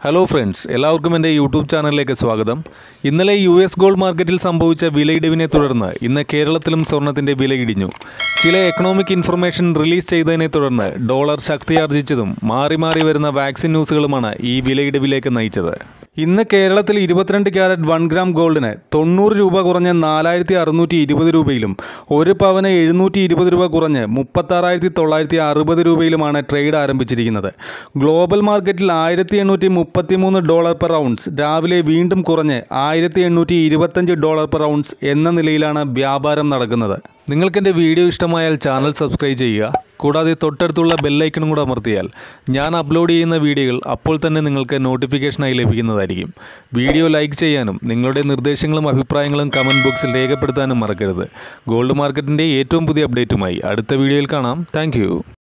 hello friends എല്ലാവർക്കും എൻ്റെ YouTube ചാനലിലേക്ക് സ്വാഗതം ഇന്നലെ യു എസ് ഗോൾഡ് മാർക്കറ്റിൽ സംഭവിച്ച വിലയിടിവിനെ തുടർന്ന് ഇന്ന് കേരളത്തിലും സ്വർണത്തിൻ്റെ വില ഇടിഞ്ഞു ചില എക്കണോമിക് ഇൻഫർമേഷൻ റിലീസ് ചെയ്തതിനെ തുടർന്ന് ഡോളർ ശക്തിയാർജിച്ചതും മാറി മാറി വരുന്ന വാക്സിൻ ന്യൂസുകളുമാണ് ഈ വിലയിടിവിലേക്ക് നയിച്ചത് ഇന്ന് കേരളത്തിൽ ഇരുപത്തിരണ്ട് ക്യാരറ്റ് വൺ ഗ്രാം ഗോൾഡിന് തൊണ്ണൂറ് രൂപ കുറഞ്ഞ് നാലായിരത്തി അറുന്നൂറ്റി ഇരുപത് രൂപയിലും ഒരു പവന് എഴുന്നൂറ്റി ഇരുപത് രൂപ കുറഞ്ഞ് മുപ്പത്താറായിരത്തി തൊള്ളായിരത്തി അറുപത് രൂപയിലുമാണ് ട്രേഡ് ആരംഭിച്ചിരിക്കുന്നത് ഗ്ലോബൽ മാർക്കറ്റിൽ ആയിരത്തി എണ്ണൂറ്റി മുപ്പത്തി മൂന്ന് ഡോളർ പെർ ഔൺസ് രാവിലെ വീണ്ടും കുറഞ്ഞ് ആയിരത്തി എണ്ണൂറ്റി ഇരുപത്തഞ്ച് ഡോളർ പെർ ഔൺസ് എന്ന നിലയിലാണ് വ്യാപാരം നടക്കുന്നത് നിങ്ങൾക്ക് എൻ്റെ വീഡിയോ ഇഷ്ടമായാൽ ചാനൽ സബ്സ്ക്രൈബ് ചെയ്യുക കൂടാതെ തൊട്ടടുത്തുള്ള ബെല്ലൈക്കണും കൂടെ അമർത്തിയാൽ ഞാൻ അപ്ലോഡ് ചെയ്യുന്ന വീഡിയോകൾ അപ്പോൾ തന്നെ നിങ്ങൾക്ക് നോട്ടിഫിക്കേഷനായി ലഭിക്കുന്നതായിരിക്കും വീഡിയോ ലൈക്ക് ചെയ്യാനും നിങ്ങളുടെ നിർദ്ദേശങ്ങളും അഭിപ്രായങ്ങളും കമൻറ്റ് ബോക്സിൽ രേഖപ്പെടുത്താനും മറക്കരുത് ഗോൾഡ് മാർക്കറ്റിൻ്റെ ഏറ്റവും പുതിയ അപ്ഡേറ്റുമായി അടുത്ത വീഡിയോയിൽ കാണാം താങ്ക്